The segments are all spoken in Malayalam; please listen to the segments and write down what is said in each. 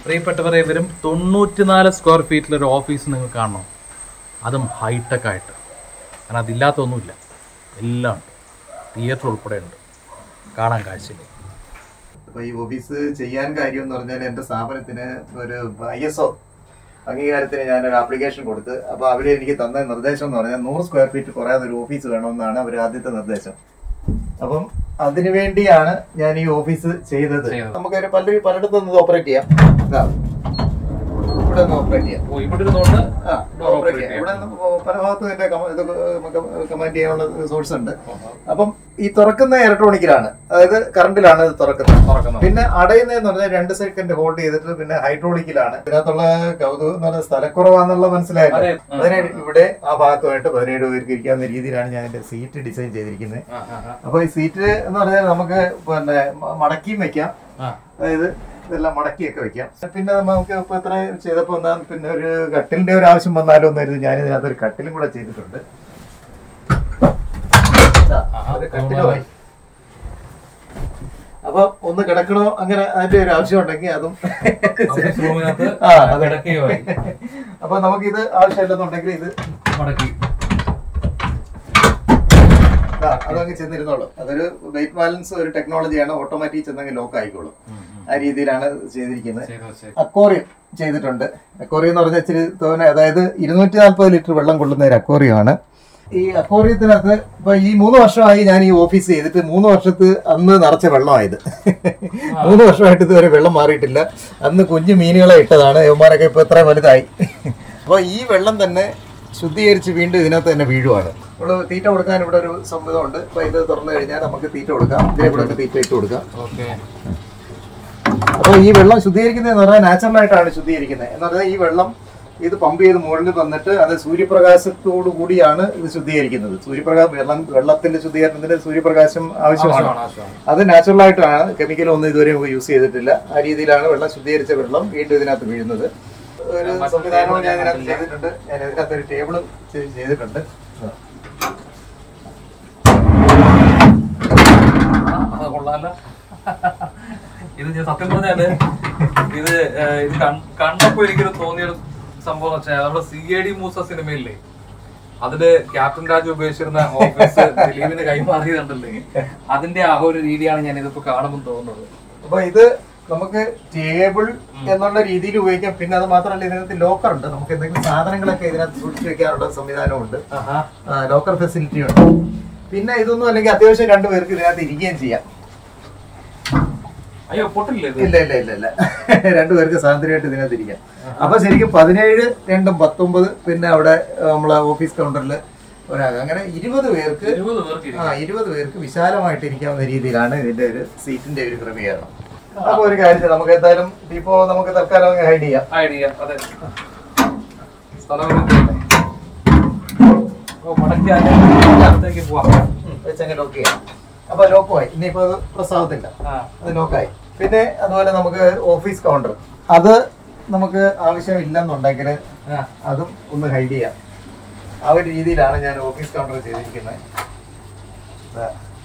പ്രിയപ്പെട്ടവരെ വെറും തൊണ്ണൂറ്റിനാല് സ്ക്വയർ ഫീറ്റിൽ ഒരു ഓഫീസ് നിങ്ങൾ കാണണം അതും ഹൈടെക് ആയിട്ട് കാരണം അതില്ലാത്തൊന്നുമില്ല എല്ലാം ഉണ്ട് തിയേറ്റർ ഉൾപ്പെടെ ഉണ്ട് കാണാൻ കാഴ്ചയില്ല അപ്പൊ ഈ ഓഫീസ് ചെയ്യാൻ കാര്യം എന്ന് പറഞ്ഞാൽ എന്റെ സ്ഥാപനത്തിന് ഒരു ഐ എസ് ഒ അംഗീകാരത്തിന് ഞാൻ ഒരു ആപ്ലിക്കേഷൻ കൊടുത്ത് അപ്പൊ അവര് എനിക്ക് തന്ന നിർദ്ദേശം എന്ന് പറഞ്ഞാൽ നൂറ് സ്ക്വയർ ഫീറ്റ് കുറയാതെ ഒരു ഓഫീസ് വേണമെന്നാണ് അവർ ആദ്യത്തെ നിർദ്ദേശം അപ്പം അതിനു വേണ്ടിയാണ് ഞാൻ ഈ ഓഫീസ് ചെയ്തത് ചെയ്തത്. നമുക്കൊരു പല പലയിടത്തും ഒന്ന് ഓപ്പറേറ്റ് ചെയ്യാം ഇതാ. ഇവിടെ ഒന്ന് ഓപ്പറേറ്റ് ചെയ്യാം ഓ ഇവിടെ ഇരുന്നുകൊണ്ട് ആ, Door operate operate ചെയ്യാം. ചെയ്യാം. ഇവിടെ നമുക്ക് പല ഭാഗത്തും ഇതിന്റെ കമ- ഇത് കമാൻഡ് ചെയ്യാനുള്ള സോഴ്സ് ഉണ്ട് അപ്പം ഈ തുറക്കുന്ന ഇലക്ട്രോണിക്കിലാണ് അതായത് കറണ്ടിലാണ് ഇത് തുറക്കുന്നത് തുറക്കുന്നത് പിന്നെ അടയുന്നതെന്ന് പറഞ്ഞാൽ രണ്ട് സെക്കൻഡ് ഹോൾഡ് ചെയ്തിട്ട് പിന്നെ ഹൈഡ്രോളിക്കിലാണ് ഇതിനകത്തുള്ള കൗതുകം എന്ന് പറഞ്ഞാൽ സ്ഥലക്കുറവാന്നുള്ള മനസ്സിലായല്ലോ അതെ. ആ. അതിന് ഇവിടെ ആ ഭാഗത്തുമായിട്ട് പതിനേഴ് പേർക്ക് ഇരിക്കാവുന്ന രീതിയിലാണ് ഞാൻ എന്റെ സീറ്റ് ഡിസൈൻ ചെയ്തിരിക്കുന്നത് ആ, ആ, ആ. അപ്പൊ ഈ സീറ്റ് എന്ന് പറഞ്ഞാൽ നമുക്ക് പിന്നെ മ- മടക്കിയും വെക്കാം ആ. അതായത് ഇതെല്ലാം മടക്കിയൊക്കെ വെക്കാം പിന്നെ നമുക്ക് ഇപ്പൊ ഇത്ര ചെയ്തപ്പോ എന്താ പിന്നെ ഒരു കട്ടിലിന്റെ ഒരു ആവശ്യം വന്നാലോ എന്ന് കരുതി ഞാൻ ഇതിനകത്ത് ഒരു കട്ടിലും കൂടെ ചെയ്തിട്ടുണ്ട് ദാ, ആഹാ. ഒരു കട്ടിലുമായി അപ്പൊ ഒന്ന് കിടക്കണോ അങ്ങനെ അതിന്റെ ഒരു ആവശ്യം ഉണ്ടെങ്കിൽ അതും ഓഫീസ് റൂമിനകത്ത് ആ, അതെ. കിടക്കുകയായി അപ്പൊ നമുക്ക് ഇത് ആവശ്യമില്ലെന്നുണ്ടെങ്കിൽ ഇത് മടക്കി ദാ, അതങ്ങ് ചെന്നിരുന്നോളൂ അതൊരു വെയിറ്റ് ബാലൻസ് ഒരു ടെക്നോളജിയാണ് ഓട്ടോമാറ്റിക് ചെന്നെങ്കിൽ ലോക്ക് ആയിക്കോളും ആ രീതിയിലാണ് ഇത് ചെയ്തിരിക്കുന്നത് ചെയ്തു ചെയ്തു അക്വോറിയം ചെയ്തിട്ടുണ്ട് അക്വോറിയം എന്ന് പറഞ്ഞാൽ ഇച്ചിരി തോനെ അതായത് ഇരുന്നൂറ്റി നാൽപ്പത് ലിറ്റർ വെള്ളം കൊള്ളുന്ന ഒരു അക്വോറിയമാണ് ഈ അക്വോറിയത്തിനകത്ത് ഇപ്പൊ ഈ മൂന്ന് വർഷമായി ഞാൻ ഈ ഓഫീസ് ചെയ്തിട്ട് മൂന്ന് വർഷത്ത് അന്ന് നിറച്ച വെള്ളമായത് മൂന്ന് വർഷമായിട്ട് ഇതുവരെ വെള്ളം മാറിയിട്ടില്ല അന്ന് കുഞ്ഞു മീനുകളെ ഇട്ടതാണ് യവന്മാരൊക്കെ ഇപ്പൊ ഇത്ര വലുതായി അപ്പൊ ഈ വെള്ളം തന്നെ ശുദ്ധീകരിച്ച് വീണ്ടും ഇതിനകത്ത് തന്നെ വീഴുവാണ് നമ്മൾ തീറ്റ കൊടുക്കാൻ ഇവിടെ ഒരു സംവിധമുണ്ട് അപ്പൊ ഇത് തുറന്നു കഴിഞ്ഞാൽ നമുക്ക് തീറ്റ കൊടുക്കാം ഇതിലെ കൂടെ ഒക്കെ തീറ്റ ഇട്ട് കൊടുക്കാം ഓക്കെ അപ്പോൾ ഈ വെള്ളം ശുദ്ധീകരിക്കുന്നതെന്ന് പറഞ്ഞാൽ നാച്ചുറൽ ആയിട്ടാണ് ശുദ്ധീകരിക്കുന്നത് എന്ന് പറഞ്ഞാൽ ഈ വെള്ളം ഇത് പമ്പ് ചെയ്ത് മുകളിൽ വന്നിട്ട് അത് സൂര്യപ്രകാശത്തോടു കൂടിയാണ് ഇത് ശുദ്ധീകരിക്കുന്നത് സൂര്യപ്രകാശം വെള്ളം വെള്ളത്തിന്റെ ശുദ്ധീകരണത്തിന് സൂര്യപ്രകാശം ആവശ്യമാണ് ആവശ്യമാണ് ആവശ്യമാണ് അത് നാച്ചുറൽ ആയിട്ടാണ് കെമിക്കൽ ഒന്നും ഇതുവരെ നമുക്ക് യൂസ് ചെയ്തിട്ടില്ല ആ രീതിയിലാണ് വെള്ളം ശുദ്ധീകരിച്ച വെള്ളം വീണ്ടും ഇതിനകത്ത് വീഴുന്നത് ഒരു സംവിധാനവും ഞാൻ ഇതിനകത്ത് ചെയ്തിട്ടുണ്ട് ഞാൻ ഇതിനകത്ത് ഒരു ടേബിളും ചെയ്തിട്ടുണ്ട് അത് കൊള്ളാലോ ഇത് ഞാൻ സത്യം പറഞ്ഞാല് ഇത് ഏഹ്, ഇത് കൺ- കണ്ടപ്പോ എനിക്കൊരു തോന്നിയൊരു സംഭവം വെച്ചാൽ നമ്മുടെ സി എ ഡി മൂസ സിനിമയില്ലേ അതില് ക്യാപ്റ്റൻ രാജു ഉപയോഗിച്ചിരുന്ന ഓഫീസ് ദിലീപിന് കൈമാറിയതുണ്ടല്ലേ അതിന്റെ ആ ഒരു രീതിയാണ് ഞാൻ ഇതിപ്പോ കാണുമ്പോൾ തോന്നുന്നത് അപ്പൊ ഇത് നമുക്ക് ടേബിൾ എന്നുള്ള രീതിയിൽ ഉപയോഗിക്കാം പിന്നെ അത് മാത്രമല്ല ഇതിനകത്ത് ലോക്കർ ഉണ്ട് നമുക്ക് എന്തെങ്കിലും സാധനങ്ങളൊക്കെ ഇതിനകത്ത് സൂക്ഷിച്ചു വെക്കാനുള്ള സംവിധാനമുണ്ട് ലോക്കർ ഫെസിലിറ്റി ഉണ്ട് പിന്നെ ഇതൊന്നും അല്ലെങ്കിൽ അത്യാവശ്യം രണ്ടുപേർക്ക് ഇതിനകത്ത് ഇരിക്കുകയും ചെയ്യാം അയ്യോ പൊട്ടില്ലേ ഇത് ഇല്ല ഇല്ല ഇല്ല ഇല്ല രണ്ടുപേർക്ക് സ്വാതന്ത്ര്യമായിട്ട് ഇതിനകത്ത് ഇരിക്കാം അപ്പൊ ശരിക്കും പതിനേഴ് രണ്ടും പത്തൊമ്പത് പിന്നെ അവിടെ ഏഹ്, നമ്മളെ ഓഫീസ് കൗണ്ടറിൽ ഒരാൾ അങ്ങനെ ഇരുപത് പേർക്ക് ഇരുപത് പേർക്ക് ആ ഇരുപത് പേർക്ക് വിശാലമായിട്ട് ഇരിക്കാവുന്ന രീതിയിലാണ് ഇതിന്റെ ഒരു സീറ്റിന്റെ ഒരു ക്രമീകരണം അപ്പൊ ഒരു കാര്യം ചെയ്യാം. നമുക്ക് എന്തായാലും ഇപ്പോ നമുക്ക് തൽക്കാലം ഹൈഡ് ചെയ്യാം ഐഡിയ അതെ സ്ഥലം ഓ മടക്കിയാലേ അടുത്തേക്ക് പോവാം വെച്ചങ്ങ് ലോക്ക് ചെയ്യാം അപ്പൊ ലോക്കുമായി ഇനിയിപ്പോ അത് പ്രസ്താവത്തില്ല ആ അത് ലോക്കായി പിന്നെ അതുപോലെ നമുക്ക് ഓഫീസ് കൗണ്ടർ അത് നമുക്ക് ആവശ്യമില്ലെന്നുണ്ടെങ്കിൽ ആ അതും ഒന്ന് ഹൈഡ് ചെയ്യാം ആ ഒരു രീതിയിലാണ് ഞാൻ ഓഫീസ് കൗണ്ടർ ചെയ്തിരിക്കുന്നത് ദാ.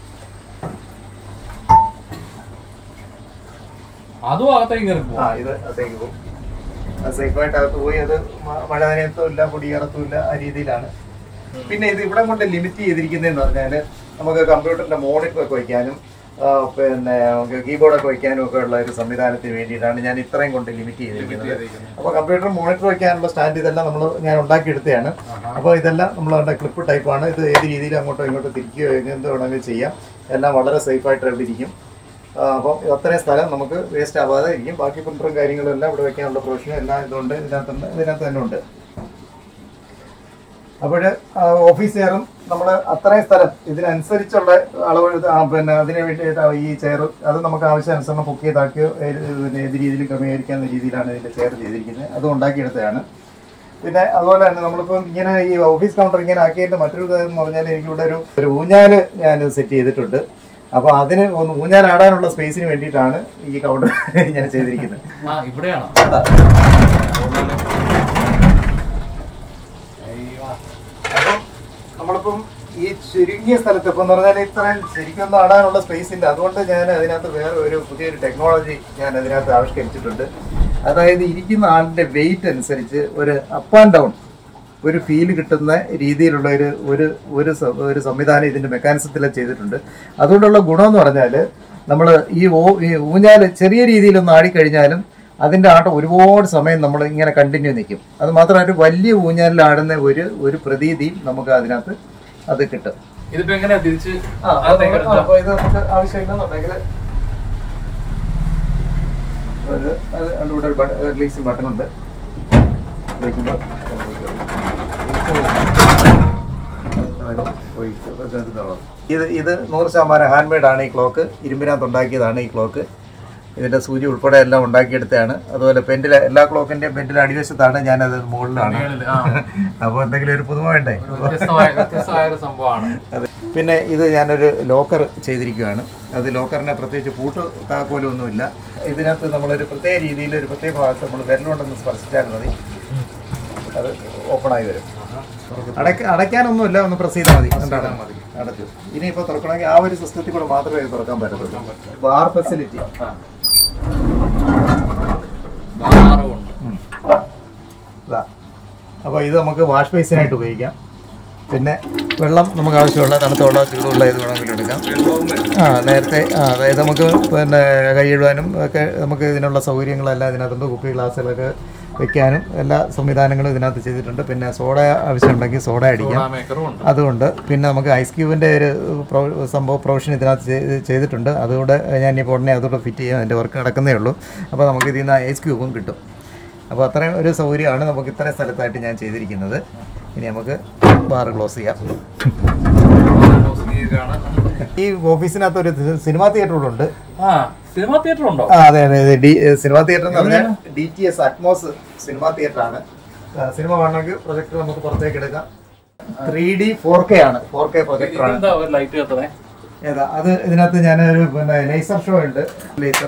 അതും അകത്തേക്ക് കയറി ആ പോവാം ഇത് അകത്തേക്ക് പോകും സേഫായിട്ട് അകത്ത് പോയി അത് മ- മഴ നനയത്തും ഇല്ല പൊടിയറത്തും ഇല്ല ആ രീതിയിലാണ് പിന്നെ ഇത് ഇവിടെ കൊണ്ട് ലിമിറ്റ് ചെയ്തിരിക്കുന്നതെന്ന് പറഞ്ഞാല് നമുക്ക് കമ്പ്യൂട്ടറിന്റെ മോണിറ്റർ ഒക്കെ വയ്ക്കാനും ആ, പിന്നെ നമുക്ക് കീബോർഡൊക്കെ വയ്ക്കാനും ഒക്കെ ഉള്ള ഒരു സംവിധാനത്തിന് വേണ്ടിയിട്ടാണ് ഞാൻ ഇത്രയും കൊണ്ട് ലിമിറ്റ് ചെയ്തിരിക്കുന്നത് അപ്പോൾ കമ്പ്യൂട്ടർ മോണിറ്റർ വയ്ക്കാനുള്ള സ്റ്റാൻഡ് ഇതെല്ലാം നമ്മൾ ഞാൻ ഉണ്ടാക്കിയെടുത്തതാണ് അപ്പോൾ ഇതെല്ലാം നമ്മൾ ക്ലിപ്പ് ടൈപ്പാണ് ഇത് ഏത് രീതിയിൽ അങ്ങോട്ടോ ഇങ്ങോട്ടോ തിരിക്കുകയോ എന്ത് വേണമെങ്കിലും ചെയ്യാം എല്ലാം വളരെ സേഫായിട്ട് ഇവിടെ ഇരിക്കും അപ്പം അത്രയും സ്ഥലം നമുക്ക് വേസ്റ്റ് ആവാതെ ഇരിക്കും ബാക്കി പ്രിന്ററും കാര്യങ്ങളും എല്ലാം ഇവിടെ വെക്കാനുള്ള പ്രൊവിഷനും എല്ലാം ഇതുണ്ട് ഇതിനകത്ത് ഇതിനകത്ത് തന്നെ ഉണ്ട് അപ്പോൾ ഓഫീസ് ചെയറും നമ്മൾ അത്രയും സ്ഥലം ഇതിനനുസരിച്ചുള്ള അളവ് ഇത് ആ പിന്നെ അതിന് വേണ്ടിയിട്ട് ഈ ചെയർ അത് നമുക്ക് ആവശ്യാനുസരണം പൊക്കി താക്കിയോ ഏത് പിന്നെ ഏത് രീതിയിൽ ക്രമീകരിക്കാവുന്ന രീതിയിലാണ് ഇതിൻ്റെ ചെയർ ചെയ്തിരിക്കുന്നത് അത് ഉണ്ടാക്കിയെടുത്തതാണ് പിന്നെ അതുപോലെ തന്നെ നമ്മളിപ്പോൾ ഇങ്ങനെ ഈ ഓഫീസ് കൗണ്ടർ ഇങ്ങനെ ആക്കിയതിൻ്റെ മറ്റൊരു കാര്യം എന്ന് പറഞ്ഞാൽ എനിക്കിവിടെ ഒരു ഒരു ഊഞ്ഞാല് ഞാൻ സെറ്റ് ചെയ്തിട്ടുണ്ട് അപ്പോൾ അതിന് ഒന്ന് ഊഞ്ഞാലാടാനുള്ള സ്പേസിന് വേണ്ടിയിട്ടാണ് ഈ കൗണ്ടർ ഞാൻ ചെയ്തിരിക്കുന്നത് ആ ഇവിടെയാണോ അതാ. അപ്പം നമ്മളിപ്പം ഈ ചുരുങ്ങിയ സ്ഥലത്ത് ഇപ്പം എന്ന് പറഞ്ഞാൽ ഇത്രയും ശരിക്കും നടാനുള്ള സ്പേസ് ഇല്ല അതുകൊണ്ട് ഞാൻ അതിനകത്ത് വേറെ ഒരു പുതിയൊരു ടെക്നോളജി ഞാൻ അതിനകത്ത് ആവിഷ്കരിച്ചിട്ടുണ്ട് അതായത് ഇരിക്കുന്ന ആളിന്റെ വെയിറ്റ് അനുസരിച്ച് ഒരു അപ്പ് ആൻഡ് ഡൗൺ ഒരു ഫീൽ കിട്ടുന്ന രീതിയിലുള്ള ഒരു ഒരു ഒരു സ- ഒരു സംവിധാനം ഇതിന്റെ മെക്കാനിസത്തിൽ ചെയ്തിട്ടുണ്ട് അതുകൊണ്ടുള്ള ഗുണം എന്ന് പറഞ്ഞാൽ നമ്മൾ ഈ ഓ ഈ ഊഞ്ഞാല് ചെറിയ രീതിയിലൊന്ന് ആടിക്കഴിഞ്ഞാലും അതിന്റെ ആട്ടം ഒരുപാട് സമയം നമ്മൾ ഇങ്ങനെ കണ്ടിന്യൂ നിൽക്കും അത് മാത്രമല്ല ഒരു വലിയ ഊഞ്ഞാലിൽ ആടുന്ന ഒരു ഒരു പ്രതീതിയും നമുക്ക് അതിനകത്ത് അത് കിട്ടും ഇതിപ്പോ എങ്ങനെയാ തിരിച്ച് ആ, അപ്പൊ അകത്തേക്ക് എടുക്കുക? അപ്പൊ ഇത് നമുക്ക് ആവശ്യമില്ലെന്നുണ്ടെങ്കിൽ ഒരു അത് അതിൻ്റെ കൂടെ ഒരു ബട്ടൺ റിലീസിങ് ബട്ടൺ ഉണ്ട് വെക്കുമ്പോൾ ഇത് ഇത് നൂറ് ശതമാനം ഹാൻഡ് മെയ്ഡ് ആണ് ഈ ക്ലോക്ക് ഇരുമ്പിനകത്ത് ഉണ്ടാക്കിയതാണ് ഈ ക്ലോക്ക് ഇതിന്റെ സൂചി ഉൾപ്പെടെ എല്ലാം ഉണ്ടാക്കിയെടുത്തതാണ് അതുപോലെ പെൻഡിലെ എല്ലാ ക്ലോക്കിന്റെയും പെൻഡിലെ അടിവശത്താണ് ഞാനത് മുകളിലാണ് മേളില്, ആ. അപ്പോൾ എന്തെങ്കിലും ഒരു പുതുമ വേണ്ടേ ഒരു വ്യത്യസ്തമായ വ്യത്യസ്തമായ ഒരു സംഭവമാണ് അതെ പിന്നെ ഇത് ഞാനൊരു ലോക്കർ ചെയ്തിരിക്കുകയാണ് അത് ലോക്കറിന് പ്രത്യേകിച്ച് പൂട്ട് താക്കോലും ഒന്നുമില്ല ഇതിനകത്ത് നമ്മളൊരു പ്രത്യേക രീതിയിൽ ഒരു പ്രത്യേക ഭാഗത്ത് നമ്മൾ വിരലുകൊണ്ടൊന്ന് സ്പർശിച്ചാൽ മതി അത് ഓപ്പണായി വരും അടയ്ക്ക അടയ്ക്കാനൊന്നുമില്ല ഒന്ന് പ്രസ് ചെയ്താൽ മതി കണ്ടാടാ മതി അടച്ചു ഇനിയിപ്പോൾ തുറക്കണമെങ്കിൽ ആ ഒരു സിസ്റ്റത്തിൽ കൂടെ മാത്രമേ ഇത് തുറക്കാൻ പറ്റത്തുള്ളൂ ബാർ ഫെസിലിറ്റി ഭാരമുണ്ട് ഇതാ അപ്പോൾ ഇത് നമുക്ക് വാഷ് ബേസിനായിട്ട് ഉപയോഗിക്കാം പിന്നെ വെള്ളം നമുക്ക് ആവശ്യമുള്ള തണുത്ത വെള്ളം ചൂടുള്ള ഇത് വേണമെങ്കിലും എടുക്കാം ആ നേരത്തെ ആ അതായത് നമുക്ക് പിന്നെ കൈ ഇടുവാനും ഒക്കെ നമുക്ക് ഇതിനുള്ള സൗകര്യങ്ങളെല്ലാം ഇതിനകത്തുണ്ട് കുപ്പി ഗ്ലാസ്സുകളൊക്കെ വെക്കാനും എല്ലാ സംവിധാനങ്ങളും ഇതിനകത്ത് ചെയ്തിട്ടുണ്ട് പിന്നെ സോഡ ആവശ്യമുണ്ടെങ്കിൽ സോഡ അടിക്കാം മേക്കറും ഉണ്ട് അതുകൊണ്ട് പിന്നെ നമുക്ക് ഐസ് ക്യൂബിൻ്റെ ഒരു പ്രൊ- സംഭവം പ്രൊവിഷൻ ഇതിനകത്ത് ചെയ്ത് ചെയ്തിട്ടുണ്ട് അതുകൂടെ ഞാൻ ഇപ്പോൾ ഉടനെ അതുകൂടെ ഫിറ്റ് ചെയ്യും അതിൻ്റെ വർക്ക് നടക്കുന്നേ ഉള്ളൂ അപ്പോൾ നമുക്ക് ഇതിൽ നിന്ന് ഐസ് ക്യൂബും കിട്ടും അപ്പോൾ അത്രയും ഒരു സൗകര്യമാണ് നമുക്ക് ഇത്രയും സ്ഥലത്തായിട്ട് ഞാൻ ചെയ്തിരിക്കുന്നത് ഇനി നമുക്ക് ബാർ ക്ലോസ് ചെയ്യാം ഇതാണ്. ഈ ഓഫീസിനകത്ത് ഒരു സിനിമാ തിയേറ്റർ കൂടെ ഉണ്ട് ആ സിനിമ തിയേറ്റർ ഉണ്ടോ ആ അതെ അതെ അതെ ഡി സിനിമാ തിയേറ്റർ എന്ന് പറഞ്ഞാൽ D T S Atmos cinema theatre ആണ് ആ, സിനിമ കാണണമെങ്കിൽ പ്രൊജക്ടർ നമുക്ക് പുറത്തേക്ക് എടുക്കാം ത്രീ ഡി ഫോർ കെ ആണ് ഫോർ കെ പ്രൊജക്ടർ ആണ് ഇതെന്താ ഒരു ലൈറ്റ് കത്തണേ ഏതാ അത് ഇതിനകത്ത് ഞാനൊരു പിന്നെ ലേസർ ഷോ ഉണ്ട് ലേസർ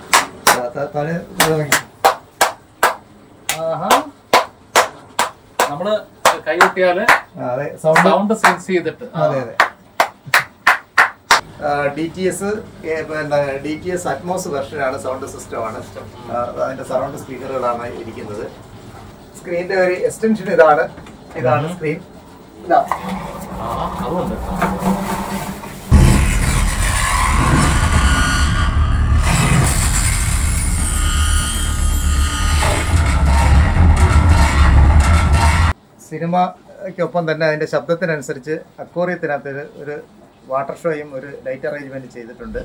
ആഹാ നമ്മള് കൈ കൊട്ടിയാല് അതെ സൗണ്ട് സൗണ്ട് സെൻസ് ചെയ്തിട്ട് ആ. അതെ അതെ ഡി ടി എസ് പിന്നെ ഡി ടി എസ് അറ്റ്മോസ് വെർഷനാണ് സൗണ്ട് സിസ്റ്റമാണ് അതിന്റെ സറൗണ്ട് സ്പീക്കറുകളാണ് ഇരിക്കുന്നത് സ്ക്രീനിന്റെ ഒരു എക്സ്റ്റൻഷൻ ഇതാണ് ഇതാണ് സ്ക്രീൻ ഇതാ ആഹാ, അതുണ്ട് സിനിമയ്ക്കൊപ്പം തന്നെ അതിന്റെ ശബ്ദത്തിനനുസരിച്ച് അക്വോറിയത്തിനകത്ത് ഒരു- ഒരു വാട്ടർ ഷോയും ഒരു ലൈറ്റ് അറേഞ്ച്മെന്റ് ചെയ്തിട്ടുണ്ട്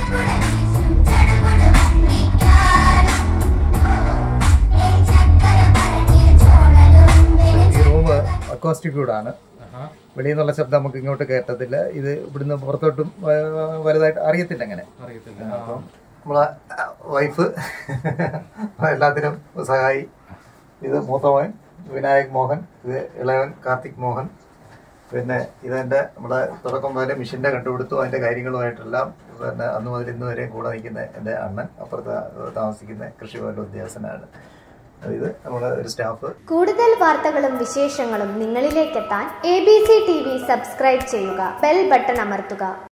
ഈ റൂം അക്കോസ്റ്റിക് ആണ് ആഹാ. വെളിയിൽ നിന്നുള്ള ശബ്ദം നമുക്ക് ഇങ്ങോട്ട് കേട്ടത്തില്ല ഇത് ഇവിടുന്ന് പുറത്തോട്ടും വ- വലുതായിട്ട് അറിയത്തില്ല അങ്ങനെ അറിയത്തില്ല അപ്പം നമ്മളെ വൈഫ് എല്ലാത്തിനും സഹായി ഇത് മൂത്തമോൻ വിനായക് മോഹൻ ഇത് ഇളയവൻ കാർത്തിക് മോഹൻ പിന്നെ ഇതെൻ്റെ നമ്മുടെ തുടക്കം മുതലേ മിഷീൻ്റെ കണ്ടുപിടുത്തു അതിൻ്റെ കാര്യങ്ങളുമായിട്ടെല്ലാം പിന്നെ അന്ന് മുതൽ ഇന്ന് വരെയും കൂടെ നിൽക്കുന്ന എൻ്റെ അണ്ണൻ അപ്പുറത്ത് താമസിക്കുന്ന കൃഷിഭവൻ്റെ ഉദ്യോഗസ്ഥനാണ് ഇത് നമ്മുടെ ഒരു സ്റ്റാഫ് കൂടുതൽ വാർത്തകളും വിശേഷങ്ങളും നിങ്ങളിലേക്കെത്താൻ A B C T V subscribe ചെയ്യുക ബെൽ ബട്ടൺ അമർത്തുക